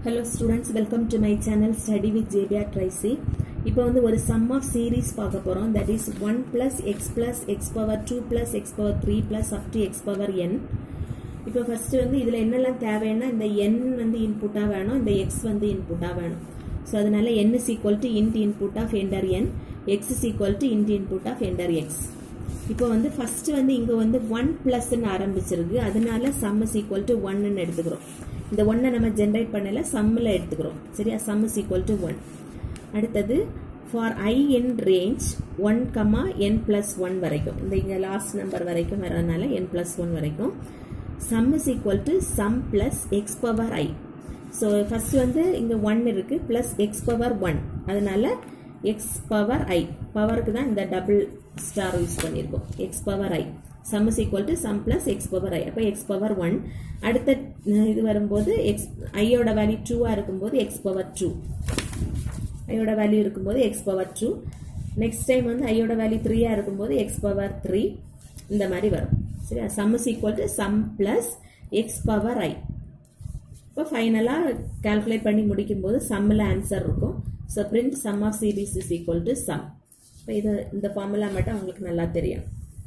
hello students welcome to my channel study with JPR ட்ரைசி இப்போ வந்து ஒரு சம் ஆஃப் சீரீஸ் பார்க்க போகிறோம் that is one plus x plus x power two plus x power three plus up to x power n இப்போ first வந்து இதில் என்னெல்லாம் தேவைன்னா இந்த என் வந்து இன்புட்டாக வேணும் இந்த எக்ஸ் வந்து இன்புட்டாக வேணும் ஸோ அதனால n is equal to int input of enter n x is equal to int input of enter x இப்போ வந்து ஃபர்ஸ்ட் வந்து இங்கே வந்து ஒன் ப்ளஸ்ன்னு ஆரம்பிச்சிருக்கு அதனால சம் இஸ் ஈக்குவல் டு ஒன்னு எடுத்துக்கிறோம் இந்த ஒன்னை நம்ம ஜென்ரேட் பண்ணல சம்மில் எடுத்துக்கிறோம் சரியா sum is equal to one அடுத்தது for i in range one comma n plus one வரைக்கும் இந்த இங்கே லாஸ்ட் நம்பர் வரைக்கும் வரதுனால என் பிளஸ் ஒன் வரைக்கும் sum is equal to sum plus x power i so first வந்து இங்கே ஒன் இருக்கு பிளஸ் எக்ஸ் பவர் ஒன் அதனால எக்ஸ் பவர் ஐ பவருக்கு தான் இந்த டபுள் ஸ்டார் யூஸ் பண்ணியிருக்கோம் x power i sum is equal to sum plus x power i அப்போ x power one அடுத்த இது வரும்போது எக்ஸ் ஐயோட வேல்யூ டூவாக இருக்கும்போது எக்ஸ் பவர் டூ ஐயோட வேல்யூ இருக்கும்போது x power two next time வந்து ஐயோட வேல்யூ த்ரீயாக இருக்கும்போது எக்ஸ் பவர் த்ரீ இந்த மாதிரி வரும் சரியா sum is equal to sum plus x power i இப்போ ஃபைனலாக கால்குலேட் பண்ணி முடிக்கும்போது சம்மில் ஆன்சர் இருக்கும் so print sum of series is equal to sum இப்போ இது இந்த ஃபார்முலா மட்டும் உங்களுக்கு நல்லா தெரியும்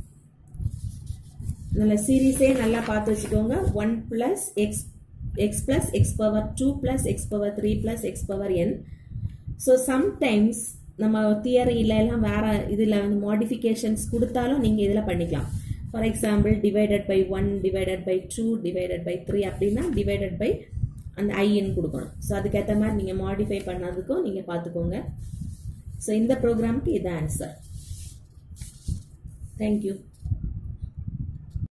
நல்ல சீரீஸே நல்லா பார்த்து வச்சுக்கோங்க one plus x x plus x power two plus x power three plus x power n so sometimes நம்ம தியரியில எல்லாம் வேற இதில் வந்து மாடிஃபிகேஷன்ஸ் கொடுத்தாலும் நீங்கள் இதில் பண்ணிக்கலாம் for example divided by one divided by two divided by three அப்படின்னா டிவைடட் பை அந்த ஐன்னு கொடுக்கணும் ஸோ அதுக்கேற்ற மாதிரி நீங்கள் மாடிஃபை பண்ணதுக்கும் நீங்கள் பார்த்துக்கோங்க ஸோ இந்த ப்ரோக்ராம்க்கு இது ஆன்சர் தேங்க்யூ